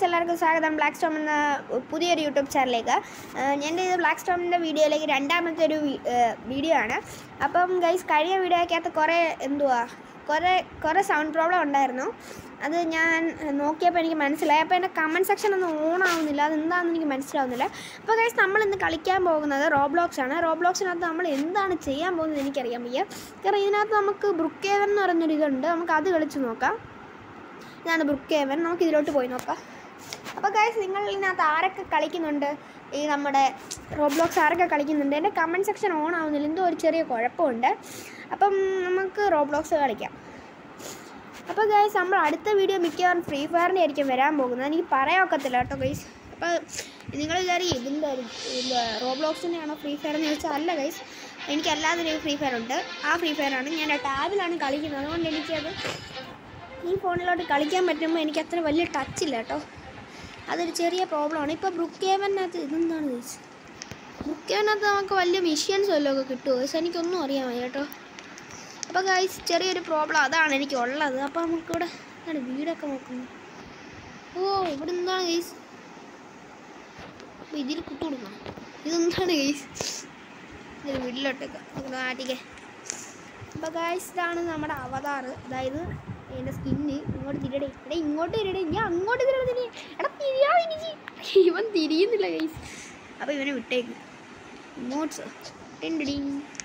എല്ലാവർക്കും സ്വാഗതം black Storm എന്ന പുതിയൊരു യൂട്യൂബ് ചാനലിലേക്ക് എൻ്റെ ഇത് ബ്ലാക്ക് സ്റ്റോമിൻ്റെ വീഡിയോയിലേക്ക് രണ്ടാമത്തെ ഒരു വീ- ഏഹ് വീഡിയോ ആണ് അപ്പം ഗൈസ് കഴിഞ്ഞ വീഡിയോയ്ക്കകത്ത് കുറേ എന്തുവാ കുറേ കുറേ സൗണ്ട് പ്രോബ്ലം ഉണ്ടായിരുന്നു അത് ഞാൻ നോക്കിയപ്പോൾ എനിക്ക് മനസ്സിലായി അപ്പോൾ എൻ്റെ കമൻറ്റ് സെക്ഷൻ ഒന്നും ഓൺ ആവുന്നില്ല അത് എന്താണെന്ന് എനിക്ക് മനസ്സിലാവുന്നില്ല അപ്പോൾ ഗൈസ് നമ്മൾ ഇന്ന് കളിക്കാൻ പോകുന്നത് റോബ്ലോക്സ് ആണ് റോബ്ലോക്സിനകത്ത് നമ്മൾ എന്താണ് ചെയ്യാൻ പോകുന്നത് എനിക്കറിയാൻ വയ്യ കാരണം ഇതിനകത്ത് നമുക്ക് ബ്രുക്കേവൻ എന്ന് പറയുന്നൊരു ഇതുണ്ട് നമുക്ക് അത് കളിച്ച് നോക്കാം ഇതാണ് ബ്രുക്കേവൻ നമുക്ക് ഇതിലോട്ട് പോയി നോക്കാം അപ്പോൾ ഗൈസ് നിങ്ങൾ ഇതിനകത്ത് ആരൊക്കെ കളിക്കുന്നുണ്ട് ഈ നമ്മുടെ റോബ്ലോക്സ് ആരൊക്കെ കളിക്കുന്നുണ്ട് എൻ്റെ കമൻറ്റ് സെക്ഷൻ ഓൺ ആവുന്നില്ല എന്തോ ഒരു ചെറിയ കുഴപ്പമുണ്ട് അപ്പം നമുക്ക് റോബ്ലോക്സ് കളിക്കാം അപ്പോൾ ഗൈസ് നമ്മൾ അടുത്ത വീഡിയോ മിക്കവാറും ഫ്രീ ഫയറിൻ്റെ ആയിരിക്കും വരാൻ പോകുന്നത് എനിക്ക് പറയാൻ ഒക്കത്തില്ല കേട്ടോ ഗൈസ് അപ്പോൾ നിങ്ങൾ വിചാരിക്കും ഇതിൻ്റെ റോബ്ലോക്സിൻ്റെ ആണോ ഫ്രീ ഫയർ എന്ന് ചോദിച്ചാൽ അല്ല ഗൈസ് എനിക്കല്ലാതൊരു ഫ്രീ ഫയർ ഉണ്ട് ആ ഫ്രീ ഫയറാണ് ഞാൻ ടാബിലാണ് കളിക്കുന്നത് അതുകൊണ്ട് എനിക്കത് ഈ ഫോണിലോട്ട് കളിക്കാൻ പറ്റുമ്പോൾ എനിക്ക് അത്ര വലിയ ടച്ച് ഇല്ല കേട്ടോ അതൊരു ചെറിയ പ്രോബ്ലമാണ് ഇപ്പോൾ ബ്രുക്കേവനകത്ത് ഇതെന്താണ് ചോദിച്ചത് ബ്രുക്കേവനകത്ത് നമുക്ക് വലിയ മിഷ്യൻസ് വല്ലതും ഒക്കെ കിട്ടുമോ പക്ഷെ എനിക്കൊന്നും അറിയാൻ വയ്യ കേട്ടോ അപ്പോൾ ഗൈസ് ചെറിയൊരു പ്രോബ്ലം അതാണ് എനിക്ക് ഉള്ളത് അപ്പോൾ നമുക്കിവിടെ എന്താണ് വീടൊക്കെ നോക്കുന്നത് ഓ ഇവിടെ എന്താണ് ഗൈസ് അപ്പോൾ ഇതിൽ കുത്തു കൊടുക്കണം ഇതെന്താണ് ഗൈസ് ഇതിൽ വീട്ടിലോട്ടേക്ക് നമുക്ക് നാട്ടിക്കേ അപ്പോൾ ഗൈസ് ഇതാണ് നമ്മുടെ അവതാർ അതായത് എൻ്റെ സ്കിന്ന് ഇങ്ങോട്ട് തിരിയടേ എടാ ഇങ്ങോട്ട് തിരിയടേ ഞാൻ അങ്ങോട്ട് തിരിയട തിരി എടാ തിരിയാ എനിക്ക് ഇവൻ തിരിയുന്നില്ല ഗൈസ് അപ്പോൾ ഇവനെ വിട്ടേക്ക് ഇങ്ങോട്ട് ടിൻഡിടിങ്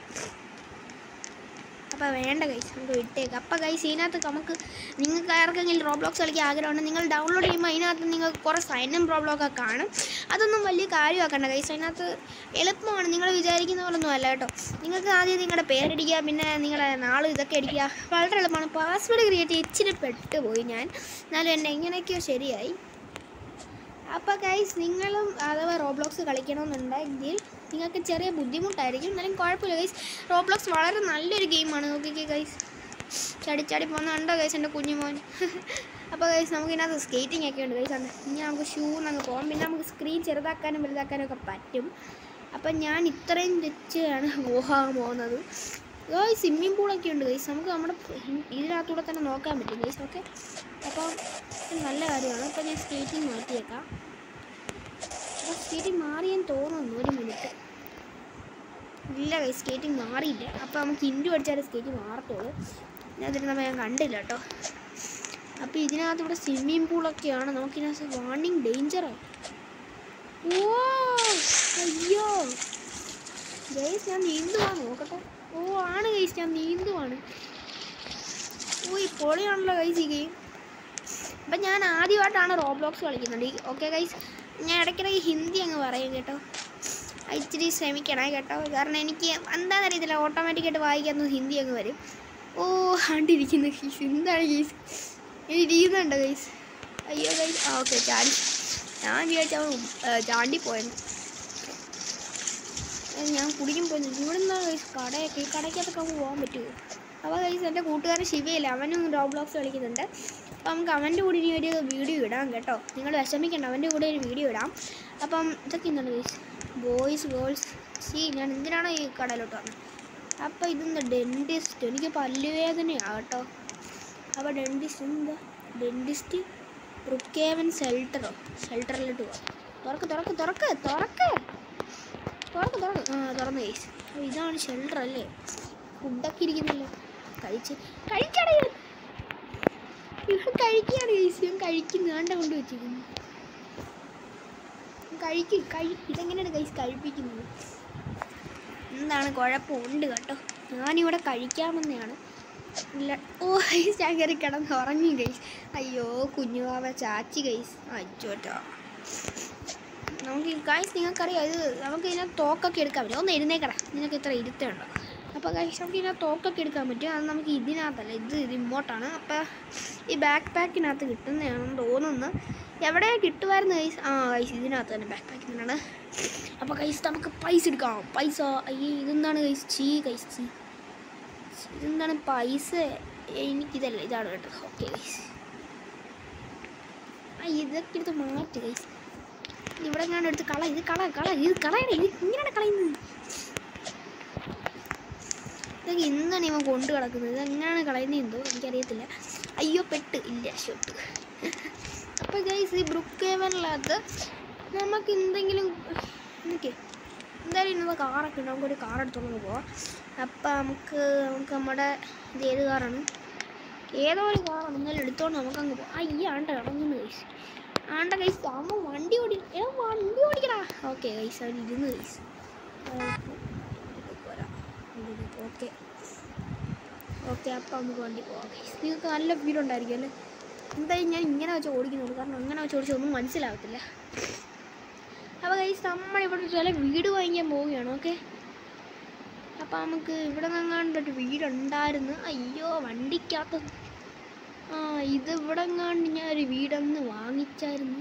അപ്പോൾ വേണ്ട ഗൈസ് നമുക്ക് വിട്ടേക്ക് അപ്പോൾ ഗൈസ് ഇതിനകത്ത് നമുക്ക് നിങ്ങൾക്ക് ആർക്കെങ്കിലും റോബ്ലോക്സ് കളിക്കാൻ ആഗ്രഹമുണ്ട് നിങ്ങൾ ഡൗൺലോഡ് ചെയ്യുമ്പോൾ അതിനകത്ത് നിങ്ങൾക്ക് കുറേ സൈനും പ്രോബ്ലമൊക്കെ കാണും അതൊന്നും വലിയ കാര്യമാക്കണ്ട ഗൈസ് അതിനകത്ത് എളുപ്പമാണ് നിങ്ങൾ വിചാരിക്കുന്ന പോലൊന്നും അല്ല കേട്ടോ നിങ്ങൾക്ക് ആദ്യം നിങ്ങളുടെ പേരടിക്കുക പിന്നെ നിങ്ങളുടെ നാളും ഇതൊക്കെ അടിക്കുക വളരെ എളുപ്പമാണ് പാസ്വേഡ് ക്രിയേറ്റ് ചെയ്ത് ഇച്ചിരി പെട്ടുപോയി ഞാൻ എന്നാലും എന്നെ എങ്ങനെയൊക്കെയോ ശരിയായി അപ്പോൾ ഗൈസ് നിങ്ങളും അഥവാ റോബ്ലോക്സ് കളിക്കണമെന്നുണ്ടെങ്കിൽ നിങ്ങൾക്ക് ചെറിയ ബുദ്ധിമുട്ടായിരിക്കും എന്നാലും കുഴപ്പമില്ല ഗൈസ് റോബ്ലോക്സ് വളരെ നല്ലൊരു ഗെയിമാണ് നോക്കിക്കേ ഗൈസ് ചടി ചടി പോകുന്ന കണ്ടോ ഗൈസ് എൻ്റെ കുഞ്ഞുമോൻ അപ്പോൾ ഗൈസ് നമുക്ക് ഇതിനകത്ത് സ്കേറ്റിംഗ് ഒക്കെ ഉണ്ട് ഗൈസ് ഇനി നമുക്ക് ഷൂ അങ്ങ് പോകാം പിന്നെ നമുക്ക് സ്ക്രീൻ ചെറുതാക്കാനും വലുതാക്കാനും ഒക്കെ പറ്റും അപ്പം ഞാൻ ഇത്രയും വെച്ചാണ് പോകാൻ പോകുന്നത് ഗൈസ് സ്വിമ്മിംഗ് പൂളൊക്കെ ഉണ്ട് ഗൈസ് നമുക്ക് നമ്മുടെ ഇതിനകത്തൂടെ തന്നെ നോക്കാൻ പറ്റും ഗൈസ് ഓക്കെ അപ്പോൾ ഇത് നല്ല കാര്യമാണ് അപ്പോൾ ഞാൻ സ്കേറ്റിംഗ് മാറ്റിയേക്കാം അപ്പോൾ സ്കേറ്റിംഗ് മാറിയെന്ന് തോന്നുന്നു ഒരു മിനിറ്റ് ഇല്ല ഗൈസ് സ്കേറ്റിംഗ് മാറിയില്ല അപ്പോൾ നമുക്ക് ഇൻഡു അടിച്ചാലേ സ്കേറ്റിംഗ് മാറത്തുള്ളൂ ഇതിനകത്തിരുന്നപ്പോൾ ഞാൻ കണ്ടില്ല കേട്ടോ അപ്പോൾ ഇതിനകത്ത് ഇവിടെ സ്വിമ്മിംഗ് പൂളൊക്കെയാണ് നമുക്കിതിനകത്ത് വാർണിംഗ് ഡേഞ്ചറാണ് ഓ അയ്യോ ഗൈസ് ഞാൻ നീന്തുവാണ് നോക്കട്ടെ ഓ ആണ് ഗൈസ് ഞാൻ നീന്തുവാണ് ഓ ഈ പൊളിയാണല്ലോ ഗൈസ് ഈ ഗെയിം അപ്പം ഞാൻ ആദ്യമായിട്ടാണ് റോബ്ലോക്സ് കളിക്കുന്നത് ഓക്കെ ഗൈസ് ഞാൻ ഇടയ്ക്കിടയ്ക്ക് ഹിന്ദി അങ്ങ് പറയും കേട്ടോ അത് ഇച്ചിരി ശ്രമിക്കണേ കേട്ടോ കാരണം എനിക്ക് എന്താണെന്ന് അറിയത്തില്ല ഓട്ടോമാറ്റിക്കായിട്ട് വായിക്കാൻ ഹിന്ദി അങ്ങ് വരും ഓ കണ്ടിരിക്കുന്നു ഗൈസ് എന്താണ് ഗൈസ് ഇനി ഇരിക്കുന്നുണ്ടോ ഗൈസ് അയ്യോ ഗൈസ് ആ ഓക്കെ ചാടി ഞാൻ വിചാരിച്ച അവൻ ചാണ്ടി പോയെന്ന് ഏ, ഞാൻ കുടിക്കും പോയി ഇവിടെ നിന്നാണ് ഗൈസ് കടയൊക്കെ ഈ കടയ്ക്കകത്തൊക്കെ നമുക്ക് പോകാൻ പറ്റുമോ അപ്പോൾ ഗൈസ് എൻ്റെ കൂട്ടുകാരൻ ശിവയില്ല അവനും റോബ്ലോക്സ് കളിക്കുന്നുണ്ട് അപ്പോൾ നമുക്ക് അവൻ്റെ കൂടെ ഇനി ഒരു വീഡിയോ ഇടാം കേട്ടോ നിങ്ങൾ വിഷമിക്കണ്ട അവൻ്റെ കൂടെ ഒരു വീഡിയോ ഇടാം അപ്പം ഇതൊക്കെ എന്താണ് ഗൈസ് ബോയ്സ് ഗേൾസ് സി ഞാൻ എന്തിനാണ് ഈ കടയിലോട്ട് വന്നത് അപ്പോൾ ഇതെന്താ ഡെൻറ്റിസ്റ്റ് എനിക്ക് പല്ലുവേദനയാണ് കേട്ടോ അപ്പോൾ ഡെൻറ്റിസ്റ്റ് എന്താ ഡെൻറ്റിസ്റ്റ് റുക്കേവൻ ഷെൽട്ടറോ ഷെൽട്ടറിലോട്ട് പോകാം തുറക്ക് തുറക്ക് തുറക്ക് തുറക്ക് തുറക്ക് തുറക്ക് ആ തുറന്ന് കഴിച്ചു അപ്പോൾ ഇതാണ് ഷെൽട്ടർ അല്ലേ ഫുഡൊക്കെ ഇരിക്കുന്നല്ലോ കഴിച്ച് കഴിക്കടേ ഇവൻ കഴിക്കുകയാണ് കഴിച്ചു ഇവൻ കഴിക്കുന്നു ആണ്ട കൊണ്ട് വെച്ചിരിക്കുന്നു കഴിക്കും കഴി ഇതെങ്ങനെയാണ് കഴിച്ച് കഴിപ്പിക്കുന്നത് എന്താണ് കുഴപ്പമുണ്ട് കേട്ടോ ഞാനിവിടെ കഴിക്കാമെന്നാണ് ഇല്ല ഓ ഗൈസ് ഞാൻ കയറി കിടന്ന് ഉറങ്ങി ഗൈസ് അയ്യോ കുഞ്ഞുവാവ ചാച്ചി ഗൈസ് അച്ചോട്ടോ നമുക്ക് ഗൈസ് നിങ്ങൾക്കറിയാം ഇത് നമുക്ക് ഇതിനകത്ത് തോക്കൊക്കെ എടുക്കാൻ പറ്റും ഒന്ന് എഴുന്നേക്കട നിനക്ക് ഇത്ര ഇരുത്തുണ്ടോ അപ്പോൾ ഗൈസ് നമുക്ക് ഇതിനകത്ത് തോക്കൊക്കെ എടുക്കാൻ പറ്റും അത് നമുക്ക് ഇതിനകത്തല്ല ഇത് ഇത് ഇമ്പോർട്ടാണ് അപ്പോൾ ഈ ബാക്ക് പാക്കിനകത്ത് കിട്ടുന്നതാണെന്ന് തോന്നുന്നു എവിടെ കിട്ടുമായിരുന്നു ഗൈസ് ആ ഗൈസ് ഇതിനകത്ത് തന്നെ ബാക്ക് പാക്കിനാണ് അപ്പോൾ ഗൈസ് നമുക്ക് പൈസ എടുക്കാം പൈസ അയ്യേ ഇതെന്താണ് ഗൈസ് ചീ ഗൈസ് ചീ ഇതെന്താണ് പൈസ എനിക്കിതല്ല ഇതാണ് കേട്ടോ ഓക്കെ ഗൈസ് ആ ഇതൊക്കെ എടുത്ത് മാറ്റി ഗൈസ് ഇവിടെ ഞാൻ എടുത്ത് കള ഇത് കള കള ഇത് കളയണേ ഇത് ഇങ്ങനെയാണ് കളയുന്നത് ഇതൊക്കെ എന്താണ് ഇവൻ കൊണ്ട് കിടക്കുന്നത് ഇത് എങ്ങനെയാണ് കളയുന്നത് എന്തോ എനിക്കറിയത്തില്ല അയ്യോ പെട്ട് ഇല്ല ഷോട്ട് അപ്പോൾ ഗൈസ് ഈ ബ്രുക്ക് കേവനിനകത്ത് നമുക്ക് എന്തെങ്കിലും എനിക്ക് എന്തായാലും ഇന്നത്തെ കാറൊക്കെ ഉണ്ട് നമുക്കൊരു കാർ എടുത്തോണ്ട് പോവാം അപ്പം നമുക്ക് നമുക്ക് നമ്മുടെ ഇത് ഏത് കാറാണ് ഏതോ ഒരു കാറാണ് എന്നാലും എടുത്തോണ്ട് നമുക്കങ്ങ് പോവാം അയ്യ ആണ്ട കിടങ്ങുന്നു കൈസ് ആണ്ട കൈസ് അമ്മ വണ്ടി ഓടി ഏ വണ്ടി ഓടിക്കടാ ഓക്കെ കൈസ് അവൻ ഇരുന്ന് കൈസ് ഓക്കെ ഓക്കെ അപ്പം നമുക്ക് വണ്ടി പോവാം കൈസ് നിങ്ങൾക്ക് നല്ല ഫീലുണ്ടായിരിക്കും അല്ലേ എന്തായാലും ഞാൻ ഇങ്ങനെ വെച്ച് ഓടിക്കുന്നുള്ളൂ കാരണം അങ്ങനെ വെച്ച് ഓടിച്ചാൽ ഒന്നും മനസ്സിലാവത്തില്ല അപ്പോൾ കൈസ് നമ്മളിവിടെ ചില വീട് വാങ്ങിക്കാൻ പോവുകയാണ് ഓക്കെ അപ്പം നമുക്ക് ഇവിടെ നിന്നാണ്ടൊരു വീടുണ്ടായിരുന്നു അയ്യോ വണ്ടിക്കകത്ത് ആ ഇത് ഇവിടെ എങ്ങാണ്ട് ഞാൻ ഒരു വീടന്ന് വാങ്ങിച്ചായിരുന്നു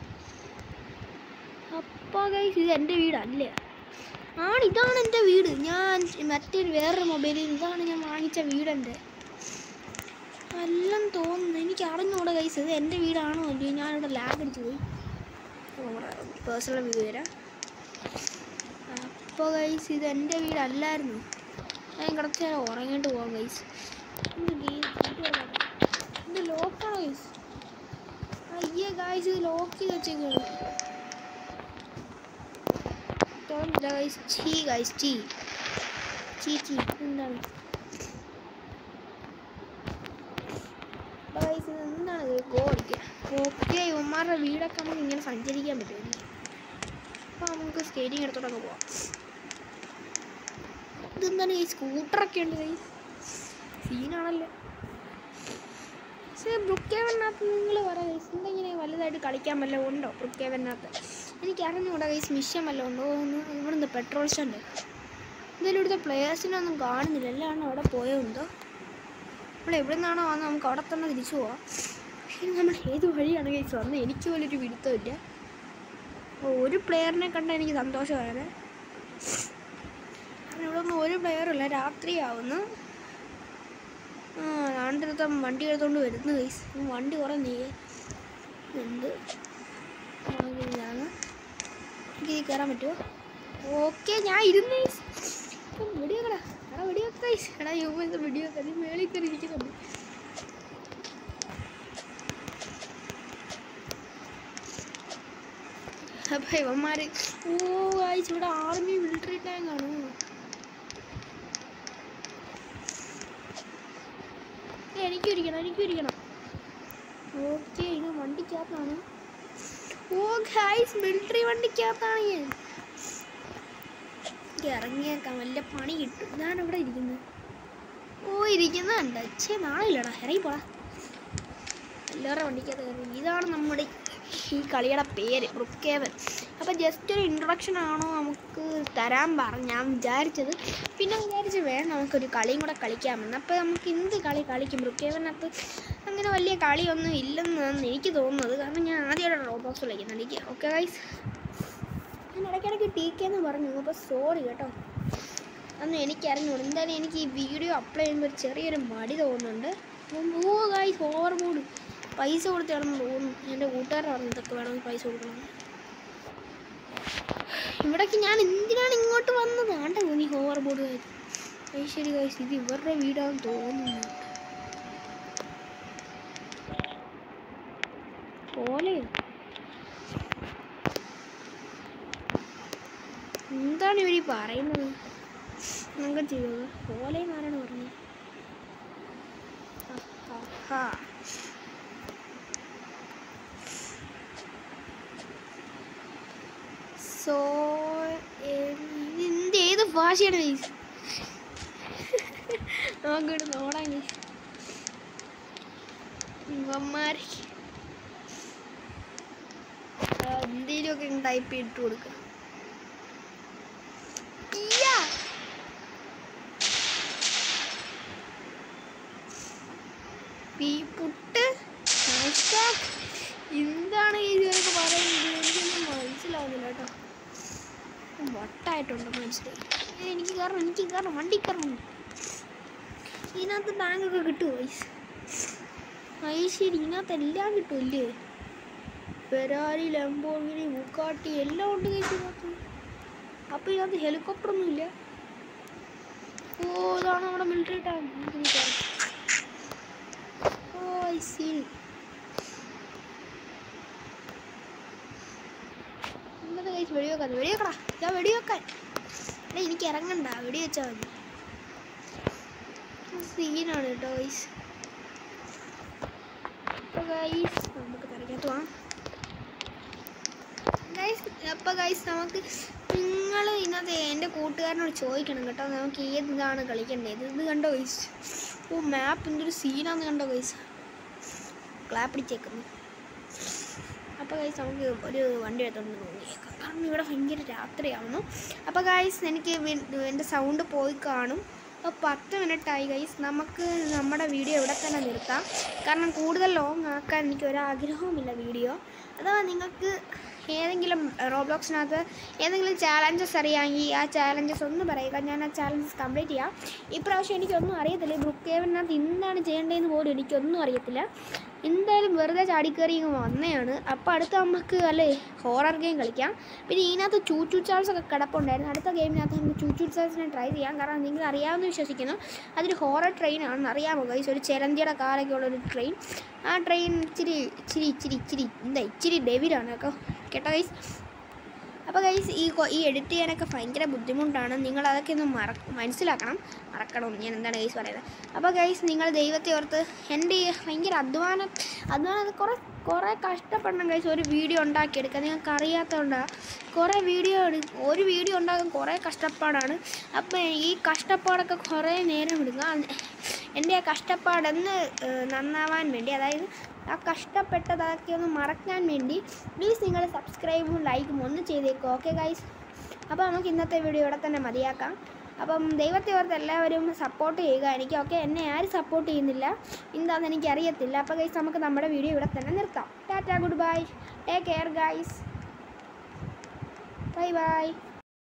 അപ്പോൾ കൈസ് ഇത് എൻ്റെ വീടല്ലേ ആണ് ഇതാണ് എൻ്റെ വീട് ഞാൻ മറ്റൊരു വേറൊരു മൊബൈലിൽ ഇതാണ് ഞാൻ വാങ്ങിച്ച വീടെൻ്റെ എല്ലാം തോന്നുന്നു എനിക്ക് അറിഞ്ഞൂടെ കൈസ് ഇത് എൻ്റെ വീടാണോ അല്ലയോ ഞാനിവിടെ ലാഗ് അടിച്ചു പോയി പേഴ്സണൽ വ്യൂ തരാം അപ്പോൾ കൈസ് ഇത് എൻ്റെ വീടല്ലായിരുന്നു ഞാൻ കുറച്ച് നേരം ഉറങ്ങിയിട്ട് പോകാം കൈസ് ഇത് ലോക്കാണോ കൈസ് അയ്യേ ഗൈസ് ഇത് ലോക്ക് ചെയ്ത് വെച്ചേക്കാണ് തോന്നില്ല ഗൈസ് ചീ ഗൈസ് ചീ ചീ ചീ എന്താണ് ഗൈസ് ഇത് എന്താണ് ഇത് ഗോ അടിക്കുക ഓക്കെ ഇവന്മാരുടെ വീടൊക്കെ നമുക്ക് ഇങ്ങനെ സഞ്ചരിക്കാൻ പറ്റുമല്ലേ അപ്പോൾ നമുക്ക് സ്കേറ്റിംഗ് എടുത്തോട്ടൊക്കെ പോവാം ഇതെന്താണ് ഈ സ്കൂട്ടറൊക്കെ ഉണ്ട് കൈ സീനാണല്ലോ പക്ഷേ ബ്രുക്കേവനകത്ത് നിങ്ങൾ പറയാം ഗൈസ് എന്തെങ്ങനെ വലുതായിട്ട് കളിക്കാൻ വല്ലതും ഉണ്ടോ ബ്രുക്കേവനകത്ത് എനിക്ക് അറിഞ്ഞുകൂടാ ഗൈസ് മിഷൻ വല്ലതും ഉണ്ടോ എന്ന് ഇവിടുന്ന് പെട്രോൾ സ്റ്റാൻഡ് എന്തായാലും ഇവിടുത്തെ പ്ലേയേഴ്സിനൊന്നും കാണുന്നില്ല എല്ലാണോ അവിടെ പോയോ എന്തോ നമ്മൾ എവിടെ നിന്നാണോ വന്നത് നമുക്ക് അവിടെ തന്നെ തിരിച്ചു പോവാം പക്ഷേ നമ്മൾ ഏത് വഴിയാണ് ഗൈസ് വന്നത് എനിക്ക് പോലൊരു പിടുത്തമില്ല ഓ, ഒരു പ്ലെയറിനെ കണ്ടാൽ എനിക്ക് സന്തോഷമാണ് കാരണം ഇവിടെ ഒന്നും ഒരു പ്ലെയറില്ല രാത്രിയാവുന്നു ആ ആണ്ടടുത്ത വണ്ടി എടുത്തോണ്ട് വരുന്നു ഗൈസ് വണ്ടി കുറേ നീ എന്ത് ഇതാണ് എനിക്ക് ഇതിൽ കയറാൻ പറ്റുമോ ഓക്കെ ഞാൻ ഇരുന്ന് ഗൈസ് ഇപ്പം വെടിവെക്കടാ എടാ വെടിവെക്ക ഗൈസ് എടാ യുവ ഇത് വെടിവെക്ക നീ മേളിൽ കയറി ഇരിക്കുന്നുണ്ട് അപ്പം ഇവന്മാർ ഓ ഗൈസ് ഇവിടെ ആർമി മിലിറ്ററി ടാങ്കാണ് എനിക്കൊരിക്കണം എനിക്കൊരിക്കണം ഓക്കെ ഇത് വണ്ടിക്കകത്താണ് ഓ ഗൈസ് മിലിറ്ററി വണ്ടിക്കകത്താണ് ഞാൻ എനിക്ക് ഇറങ്ങിയേക്കാം വല്ല പണി കിട്ടും ഞാൻ ഇവിടെ ഇരിക്കുന്നത് ഓ ഇരിക്കുന്നുണ്ട് ഛേ നാളില്ലടാ ഇറങ്ങി പോടാ എല്ലാവരുടെ വണ്ടിക്കകത്ത് കയറി ഇതാണ് നമ്മുടെ ഈ കളിയുടെ പേര് ബ്രുക്കേവൻ അപ്പോൾ ജസ്റ്റ് ഒരു ഇൻട്രൊഡക്ഷൻ ആണോ നമുക്ക് തരാൻ പറഞ്ഞ് ഞാൻ വിചാരിച്ചത് പിന്നെ വിചാരിച്ച് വേണം നമുക്കൊരു കളിയും കൂടെ കളിക്കാമെന്ന് അപ്പോൾ നമുക്ക് എന്ത് കളി കളിക്കും ബ്രുക്കേവനകത്ത് അങ്ങനെ വലിയ കളിയൊന്നും ഇല്ലെന്നാണ് എനിക്ക് തോന്നുന്നത് കാരണം ഞാൻ ആദ്യമായിട്ട് റോബോക്സ് കളിക്കുന്നത് എനിക്ക് ഓക്കെ ഗൈസ് ഞാൻ ഇടയ്ക്കിടയ്ക്ക് ടി കെ എന്ന് പറഞ്ഞു അപ്പോൾ സോറി കേട്ടോ അതൊന്നും എനിക്കറിഞ്ഞൂട എന്തായാലും എനിക്ക് ഈ വീഡിയോ അപ്ലോഡ് ചെയ്യുമ്പോൾ ഒരു ചെറിയൊരു മടി തോന്നുന്നുണ്ട് ഓ ഗായ്സ് ഓവർ ബോർഡ് പൈസ കൊടുത്താണെന്ന് തോന്നുന്നു എൻ്റെ കൂട്ടുകാരൻ പറഞ്ഞു ഇതൊക്കെ വേണമെങ്കിൽ പൈസ കൊടുക്കണം ഇവിടേക്ക് ഞാൻ എന്തിനാണ് ഇങ്ങോട്ട് വന്നത് ആണ്ട തോന്നി ഓവർ ബോർഡ് കാര്യം ശരി ഗായ്സ് ഇത് ഇവരുടെ വീടാണെന്ന് തോന്നുന്നു ഓലയോ എന്താണ് ഇവർ ഈ പറയുന്നത് നമുക്ക് ചെയ്തത് ഓലയും ആരാണ് പറഞ്ഞത് ആ, ആ, ആ. സോ എന്ത് ഏത് ഭാഷയാണ് ഗൈസ് നോക്കിട്ട് നോടാൻ ഗൈസ് ഇവന്മാർ എന്തെങ്കിലുമൊക്കെ ടൈപ്പ് ഇട്ട് കൊടുക്കുക ഇയ്യാ. ഈ പുട്ട് hashtag എന്താണ് ഈ ഇതൊക്കെ പറയുന്നത് എനിക്കൊന്നും മനസ്സിലാവുന്നില്ല കേട്ടോ വട്ടായിട്ടുണ്ട് മനസ്സിലായി ഏ, എനിക്ക് കയറണം എനിക്ക് കയറണം വണ്ടി കയറണം ഇതിനകത്ത് ബാങ്കൊക്കെ കിട്ടുമോ പൈസ ശരി ഇതിനകത്ത് എല്ലാം കിട്ടുമല്ലേ ഫെരാരി ലംബോർഗിനി മുക്കാട്ടി എല്ലാം ഉണ്ട് കഴിച്ചു ഇതിനകത്ത് അപ്പോൾ ഇതിനകത്ത് ഹെലികോപ്റ്റർ ഒന്നും ഇല്ല ഓ ഇതാണ് നമ്മുടെ military tank oh I see ഇന്നത്തെ കൈസ് വെടി വെക്കാൻ വെടി വെക്കടാ ഞാൻ വെടി വെക്കാൻ എടാ എനിക്ക് ഇറങ്ങണ്ട വെടി വെച്ചാൽ മതി സീനാണ് കേട്ടോ ഗൈസ് അപ്പോൾ ഗൈസ് നമുക്ക് തിരക്കകത്ത് പോവാം ഗൈസ് അപ്പോൾ ഗൈസ് നമുക്ക് നിങ്ങൾ ഇന്നത്തെ എൻ്റെ കൂട്ടുകാരനോട് ചോദിക്കണം കേട്ടോ നമുക്ക് ഏത് ഇതാണ് കളിക്കേണ്ടത് ഇത് കണ്ടോ ഗൈസ് ഓ മാപ്പിൻ്റെ ഒരു സീനാന്ന് കണ്ടോ ഗൈസ് ക്ലാപ്പ് പിടിച്ചേക്കുന്നു അപ്പോൾ ഗൈസ് നമുക്ക് ഒരു വണ്ടി എടുത്തോണ്ട് തോന്നിയേക്കാം കാരണം ഇവിടെ ഭയങ്കര രാത്രിയാവുന്നു അപ്പോൾ ഗൈസ് എനിക്ക് വി- എൻ്റെ സൗണ്ട് പോയി കാണും അപ്പോൾ പത്ത് മിനിറ്റായി ഗൈസ് നമുക്ക് നമ്മുടെ വീഡിയോ ഇവിടെ തന്നെ നിർത്താം കാരണം കൂടുതൽ ലോങ് ആക്കാൻ എനിക്ക് ഒരാഗ്രഹവുമില്ല വീഡിയോ അഥവാ നിങ്ങൾക്ക് ഏതെങ്കിലും റോബ്ലോക്സിനകത്ത് ഏതെങ്കിലും ചാലഞ്ചസ് അറിയാമെങ്കിൽ ആ ചാലഞ്ചസ് ഒന്ന് പറയുക ഞാൻ ആ ചാലഞ്ചസ് കംപ്ലീറ്റ് ചെയ്യാം ഇപ്രാവശ്യം എനിക്കൊന്നും അറിയത്തില്ല ഈ ബ്രുക്ക് കേവിനകത്ത് എന്താണ് ചെയ്യേണ്ടതെന്ന് പോലും എനിക്കൊന്നും അറിയത്തില്ല എന്തായാലും വെറുതെ ചാടിക്കയറി ഇങ്ങ് വന്നതാണ് അപ്പോൾ അടുത്ത നമുക്ക് അല്ലേ ഹോറർ ഗെയിം കളിക്കാം പിന്നെ ഇതിനകത്ത് ചൂച്ചു ചാൾസ് ഒക്കെ കിടപ്പുണ്ടായിരുന്നു അടുത്ത ഗെയിമിനകത്ത് നമുക്ക് ചൂച്ചു ചാൾസിനെ ട്രൈ ചെയ്യാം കാരണം നിങ്ങൾ അറിയാമെന്ന് വിശ്വസിക്കുന്നു അതൊരു ഹോറർ ട്രെയിൻ ആണെന്ന് അറിയാമോ ഗൈസ് ഒരു ചിലന്തിയുടെ കാലൊക്കെ ഉള്ളൊരു ട്രെയിൻ ആ ട്രെയിൻ ഇച്ചിരി ഇച്ചിരി ഇച്ചിരി ഇച്ചിരി എന്താ ഇച്ചിരി ഡെവിലാണ് കേട്ടോ കേട്ടോ ഗൈസ് അപ്പോൾ ഗൈസ് ഈ കൊ- ഈ എഡിറ്റ് ചെയ്യാനൊക്കെ ഭയങ്കര ബുദ്ധിമുട്ടാണ് നിങ്ങൾ അതൊക്കെ ഒന്ന് മറ മനസ്സിലാക്കണം മറക്കണം ഞാൻ എന്താണ് ഗൈസ് പറയുന്നത് അപ്പോൾ ഗൈസ് നിങ്ങൾ ദൈവത്തെ ഓർത്ത് എൻ്റെ ഈ ഭയങ്കര അധ്വാനം അധ്വാനം കുറേ കുറേ കഷ്ടപ്പെടണം ഗൈസ് ഒരു വീഡിയോ ഉണ്ടാക്കിയെടുക്കാൻ നിങ്ങൾക്ക് അറിയാത്തതുകൊണ്ടാണ് കുറേ വീഡിയോ എടു ഒരു വീഡിയോ ഉണ്ടാക്കാൻ കുറേ കഷ്ടപ്പാടാണ് അപ്പോൾ ഈ കഷ്ടപ്പാടൊക്കെ കുറേ നേരം എടുക്കുക എൻ്റെ ആ കഷ്ടപ്പാടൊന്ന് ഏഹ്, നന്നാവാൻ വേണ്ടി അതായത് ആ കഷ്ടപ്പെട്ടതൊക്കെ ഒന്ന് മറക്കാൻ വേണ്ടി പ്ലീസ് നിങ്ങൾ സബ്സ്ക്രൈബും ലൈക്കും ഒന്ന് ചെയ്തേക്കും ഓക്കെ ഗൈസ് അപ്പോൾ നമുക്ക് ഇന്നത്തെ വീഡിയോ ഇവിടെ തന്നെ മതിയാക്കാം അപ്പം ദൈവത്തെ ഓർത്ത് എല്ലാവരും സപ്പോർട്ട് ചെയ്യുക എനിക്ക് ഓക്കെ എന്നെ ആരും സപ്പോർട്ട് ചെയ്യുന്നില്ല എന്താണെന്ന് എനിക്ക് അറിയത്തില്ല അപ്പോൾ ഗൈസ് നമുക്ക് നമ്മുടെ വീഡിയോ ഇവിടെ തന്നെ നിർത്താം tata good bye take care guys bye by